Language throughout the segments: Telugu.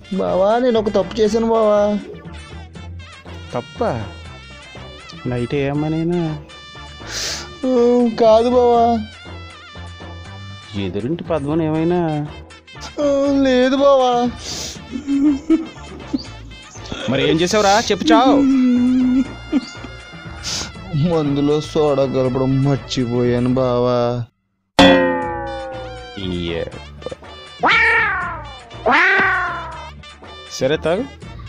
బావా నేను ఒక తప్పు చేశాను బావా తప్ప నైట్ ఏమనైనా ఆ, కాదు బావా ఎదురింటి పద్మని ఏమైనా ఆ, లేదు బావా మరి ఏం చేసావురా చెప్పు చావు మందులో సోడా కలపడం మర్చిపోయాను బావా సరే తాగు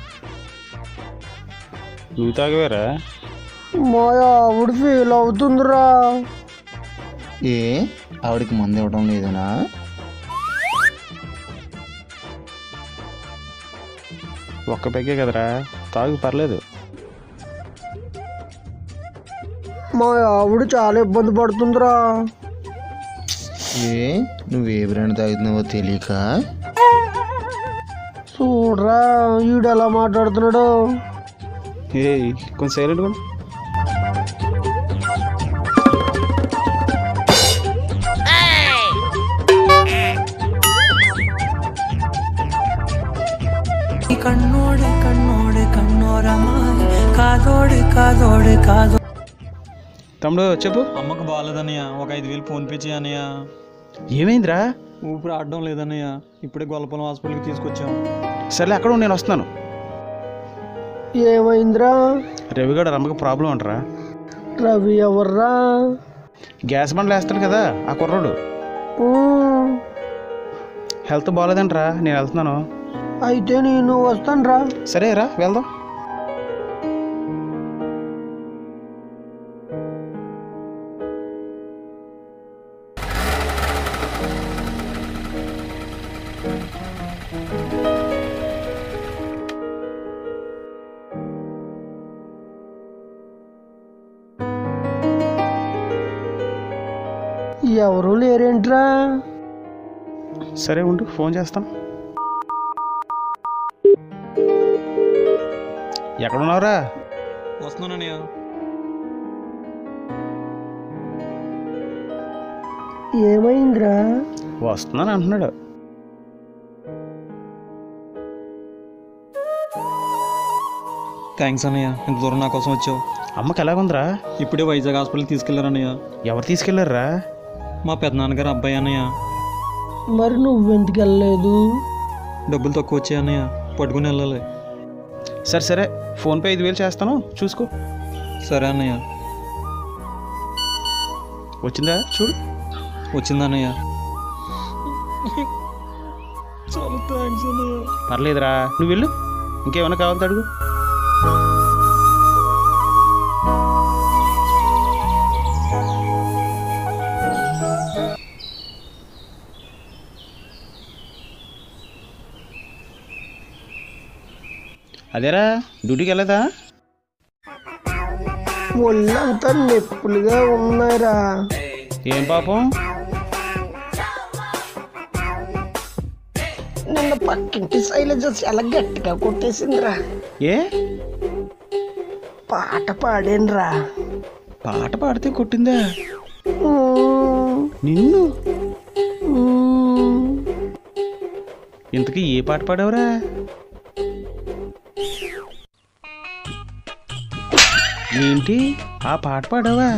నువ్వు తాగవేరా మా ఆవిడ ఫీల్ అవుతుందిరా ఏ ఆవిడకి మందు ఇవ్వడం లేదనా ఒక్క పెగ్గే కదరా తాగు పర్లేదు మా ఆవిడ చాలా ఇబ్బంది పడుతుందిరా ఏ నువ్వు ఏ బ్రాండ్ తాగుతున్నావో తెలియక చూడరా ఈడు ఎలా మాట్లాడుతున్నాడు ఏ కొంచెం సైలెంట్ కూడా കണ്ണോട് കണ്ണോട് കണ്ണോരമായി കാതോട് കാതോട് കാതോ తమ్ముడు చెప్పు అమ్మకు బాగాలేదన్నయ్య ఒక ఐదు వేలు ఫోన్ పే చేయనయ్య ఏమైందిరా ఊపిరి ఆడడం లేదన్నయ్య ఇప్పుడే గొల్లపల్లం హాస్పిటల్కి తీసుకొచ్చాం సర్లే అక్కడ ఉండు, నేను వస్తున్నాను ఏమైందిరా రవిగడ రమ్మకి ప్రాబ్లం అంటరా రవి ఎవర్రా గ్యాస్ బండ్లు వేస్తాడు కదా ఆ కుర్రాడు ఉమ్, హెల్త్ బాగాలేదంటరా నేను వెళ్తున్నాను అయితే నేను వస్తానురా సరే రా వెళ్దాం ఎవరు లేరేంట్రా సరే ఉండు ఫోన్ చేస్తాను ఎక్కడున్నావురా వస్తున్నానన్నయ్య ఏమైందిరా వస్తున్నాను అంటున్నాడు థ్యాంక్స్ అన్నయ్య ఇంత దూరం నా కోసం వచ్చావు అమ్మకి ఎలాగుందిరా ఇప్పుడే వైజాగ్ హాస్పిటల్కి తీసుకెళ్లారన్నయ్య ఎవరు తీసుకెళ్లారా మా పెద్దనాన్నగారు అబ్బాయి అన్నయ్య మరి నువ్వెందుకు వెళ్ళలేదు డబ్బులు తక్కువ వచ్చాయి అన్నయ్య పట్టుకుని వెళ్ళాలి సరే సరే ఫోన్పే ఐదు వేలు చేస్తాను చూసుకో సరే అన్నయ్య వచ్చిందా చూడు వచ్చిందన్నయ్య చాలా థ్యాంక్స్ అన్నయ్య పర్లేదురా నువ్వు వెళ్ళు ఇంకేమైనా కావాలంటే అడుగు అదేరా డ్యూటీకి వెళ్ళదా ఒళ్ళంతా నొప్పులుగా ఉన్నాయిరా ఏం పాపం నిన్న పక్కింటి శైలజ చాలా గట్టిగా కొట్టేసిందిరా ఏ పాట పాడానురా పాట పాడితే కొట్టిందా ఉమ్, నిన్ను ఉమ్. ఇంతకీ ఏ పాట పాడావురా ఏంటి ఆ పాట పాడావా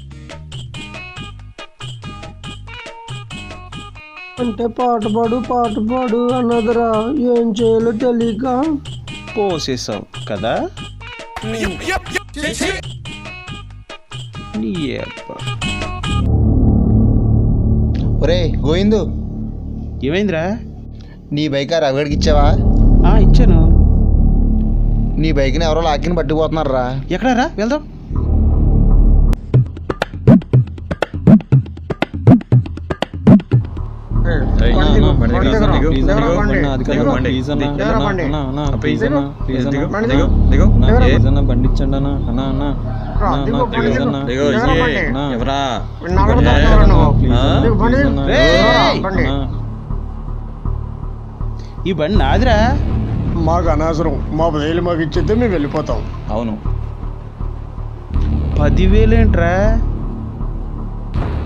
అంటే పాట పాడు పాట పాడు అన్నదిరా ఏం చేయాలో తెలియక పోసేసావు కదా నీ అబ్బ. ఒరే గోవిందు ఏమైందిరా నీ బైక్ ఆ రవిగడికి ఇచ్చావా ఆ ఇచ్చాను నీ బైక్ని ఎవరో లాక్కిని పట్టుకుపోతున్నారా ఎక్కడారా వెళ్దాం బండి ఇచ్చండి అన్న అన్న అన్న అన్న ప్లీజ్ అన్న ఎవరా రేయ్! ఈ బండి నాదిరా మాకు అనవసరం మా పదేళ్ళు మాకు ఇచ్చేస్తే మేము వెళ్ళిపోతాం అవును పదివేలేంట్రా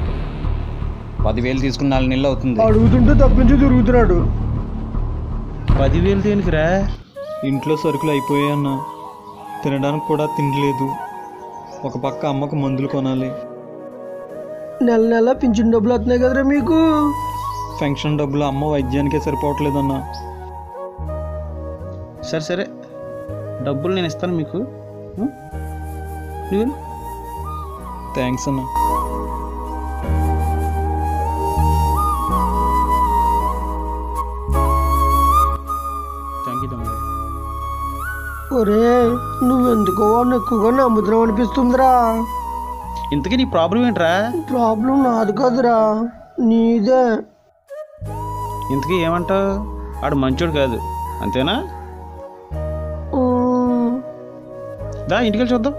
పదివేలు తీసుకున్న నాలుగు నెలలు అవుతుంది అడుగుతుంటే తప్పించి తిరుగుతున్నాడు పదివేలు దేనికిరా ఇంట్లో సరుకులు అయిపోయాయన్న తినడానికి కూడా తినలేదు ఒక పక్క అమ్మకు మందులు కొనాలి నెల నెల పింఛన్ డబ్బులు వస్తున్నాయి కదరా మీకు ఫంక్షన్ డబ్బులు అమ్మ వైద్యానికే సరిపోవట్లేదన్న సరే సరే డబ్బులు నేను ఇస్తాను మీకు ఉం? నువ్వు వెళ్ళు. థ్యాంక్స్ అన్న థ్యాంక్ యూ తమ్ముడు ఒరే నువ్వెందుకో వాడిని ఎక్కువగా నమ్ముతున్నావు అనిపిస్తుందిరా ఇంతకీ నీ ప్రాబ్లం ఏంట్రా ప్రాబ్లం నాది కాదురా నీదే ఇంతకీ ఏమంటావు ఆడు మంచోడు కాదు అంతేనా ఉమ్, దా ఇంటికి వెళ్ళి చూద్దాం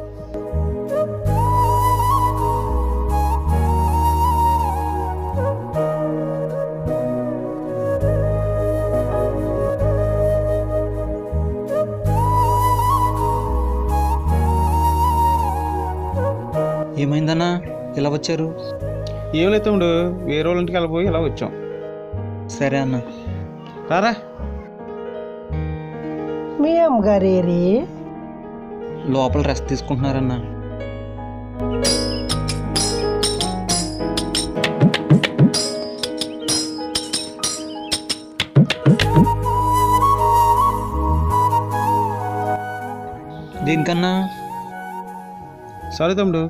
ఏమైందన్నా ఇలా వచ్చారు ఏం లేదు తమ్ముడు వేరే వాళ్ళ ఇంటికి వెళ్ళిపోయి ఇలా వచ్చాం సరే అన్న రారా మీ అమ్మగారేరి లోపల రెస్ట్ తీసుకుంటున్నారన్న దీనికన్నా సారీ తమ్ముడు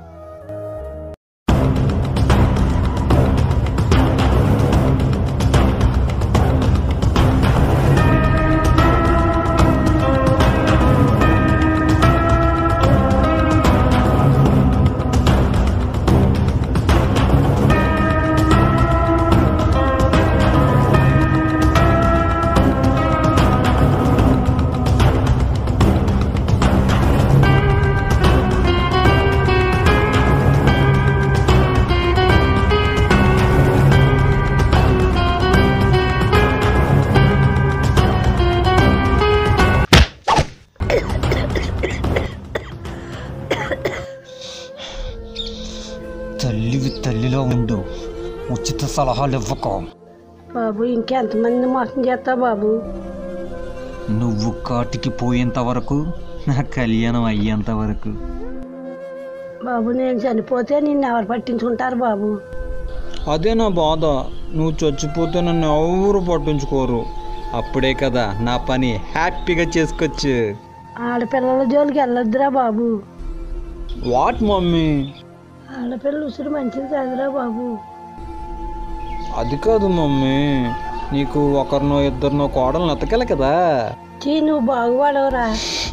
తల్లివి తల్లిలో ఉండు ఉచిత సలహాలు ఇవ్వకో బాబు ఇంకెంతమంది మోసం చేస్తావు బాబు నువ్వు కాటికి పోయేంత వరకు నా కళ్యాణం అయ్యేంత వరకు బాబు నేను చనిపోతే నిన్ను ఎవరు పట్టించుకుంటారు బాబు అదే నా బాధ నువ్వు చచ్చిపోతే నన్ను ఎవరు పట్టించుకోరు అప్పుడే కదా నా పని హ్యాపీగా చేసుకోవచ్చు ఆడపిల్లల జోలికి వెళ్ళొద్దురా బాబు వాట్ మమ్మీ ఆడపిల్లలు ఉసురు మంచిది కాదురా బాబు అది కాదు మమ్మీ నీకు ఒకరినో ఇద్దరినో కోడలు నతకలే కదా చీ నువ్వు బాగుపడవురా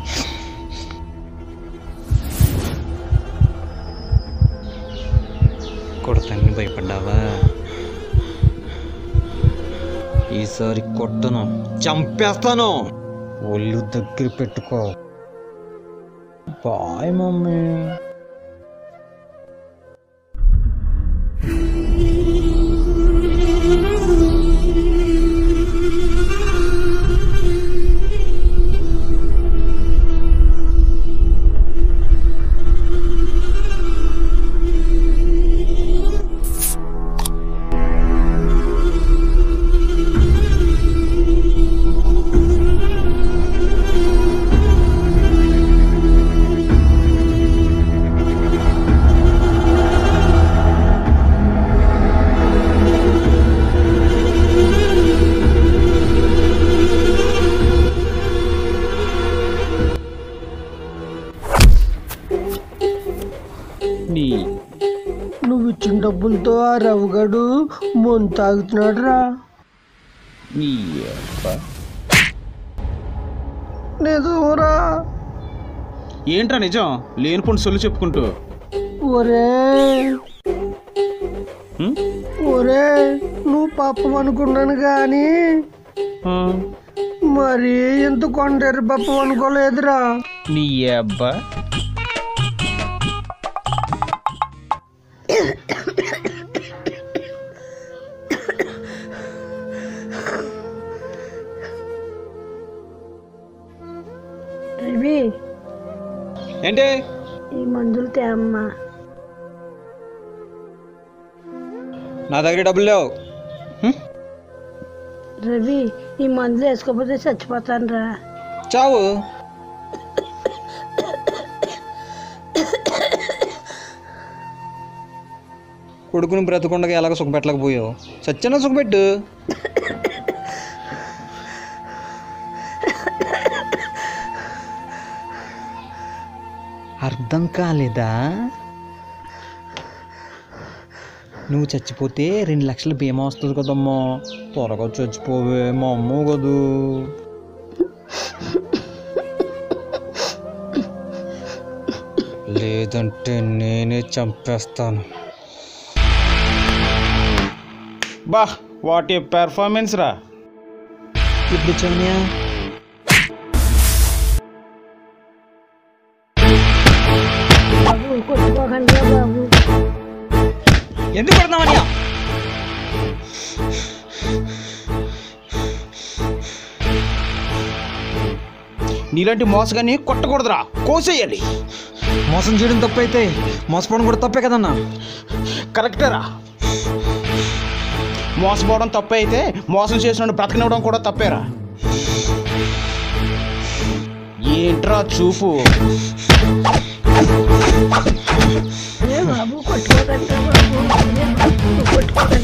కొడతాన్ని భయపడ్డావా ఈసారి కొట్టను చంపేస్తాను ఒళ్ళు దగ్గర పెట్టుకో బాయ్ మమ్మీ నీ నువ్వు ఇచ్చిన డబ్బులతో ఆ రవిగడు మొంత తాగుతున్నాడు రా నీ అబ్బా. నిజంరా ఏంట్రా నిజం లేనిపోని సొల్లు చెప్పుకుంటూ ఒరే ఉం? ఒరే నువ్వు పాపం అనుకున్నాను కానీ ఆ, మరి ఇంత కొండేరు పాపం అనుకోలేదురా నీ అబ్బా రవి ఏంటి ఈ మందులు తేమ్మా నా దగ్గర డబ్బులు లేవు రవి ఈ మందులు వేసుకోకపోతే చచ్చిపోతాను రా చావు కొడుకుని బ్రతకుండగా ఎలాగ సుఖపెట్టలేకపోయావు సత్యన సుఖపెట్టు అర్థం కాలేదా నువ్వు చచ్చిపోతే రెండు లక్షల బీమా వస్తుంది కదమ్మా త్వరగా చచ్చిపోవే మా అమ్మ కదూ లేదంటే నేనే చంపేస్తాను బా వాట్ ఏ పెర్ఫార్మెన్స్ రా ఇప్పుడు చౌన్యా బాబు కొట్టుకోకండి రా బాబు ఎందుకు కొడుతున్నావయ్యా నీలాంటి మోసగాన్ని కొట్టకూడదురా కోసేయాలి మోసం చేయడం తప్పైతే మోసపోవడం కూడా తప్పే కదన్నా కరెక్టేరా మోసపోవడం తప్పే అయితే మోసం చేసిన బ్రతకనివ్వడం కూడా తప్పేరా ఏంట్రా చూపు ఏ బాబు కొట్టుకోకండి రా బాబు ఏ బాబు, కొట్టుకోకండి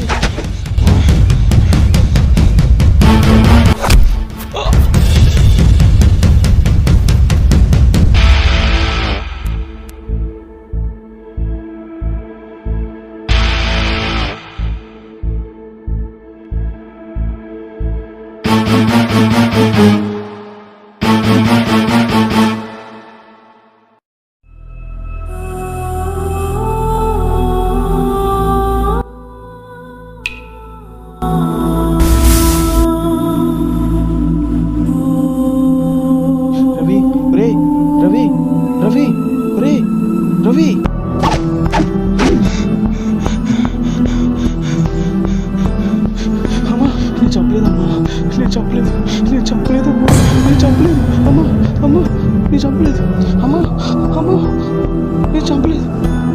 రవి రే రవి రవి రే రవి అమ్మా నేను చంపలేదమ్మా నేను చంపలేదు నేను చంపలేదమ్మా నేను చంపలేదు అమ్మా అమ్మా నేను చంపలేదు అమ్మా అమ్మా నేను చంపలేదు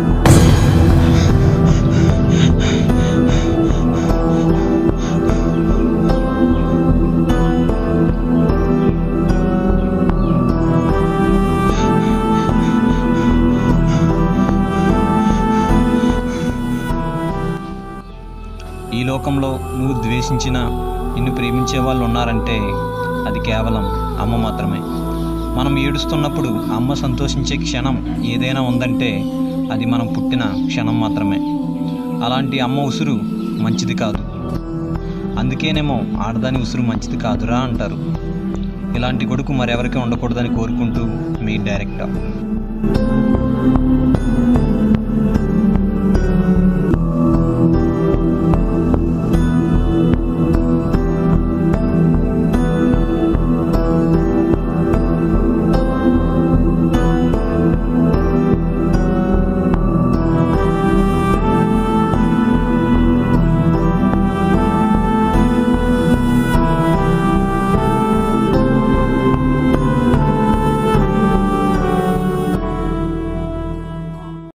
ఈ లోకంలో నువ్వు ద్వేషించిన నిన్ను ప్రేమించే వాళ్ళు ఉన్నారంటే అది కేవలం అమ్మ మాత్రమే మనం ఏడుస్తున్నప్పుడు అమ్మ సంతోషించే క్షణం ఏదైనా ఉందంటే అది మనం పుట్టిన క్షణం మాత్రమే అలాంటి అమ్మ ఉసురు మంచిది కాదు అందుకేనేమో ఆడదాని ఉసురు మంచిది కాదురా అంటారు ఇలాంటి కొడుకు మరెవరికీ ఉండకూడదని కోరుకుంటూ మీ డైరెక్టర్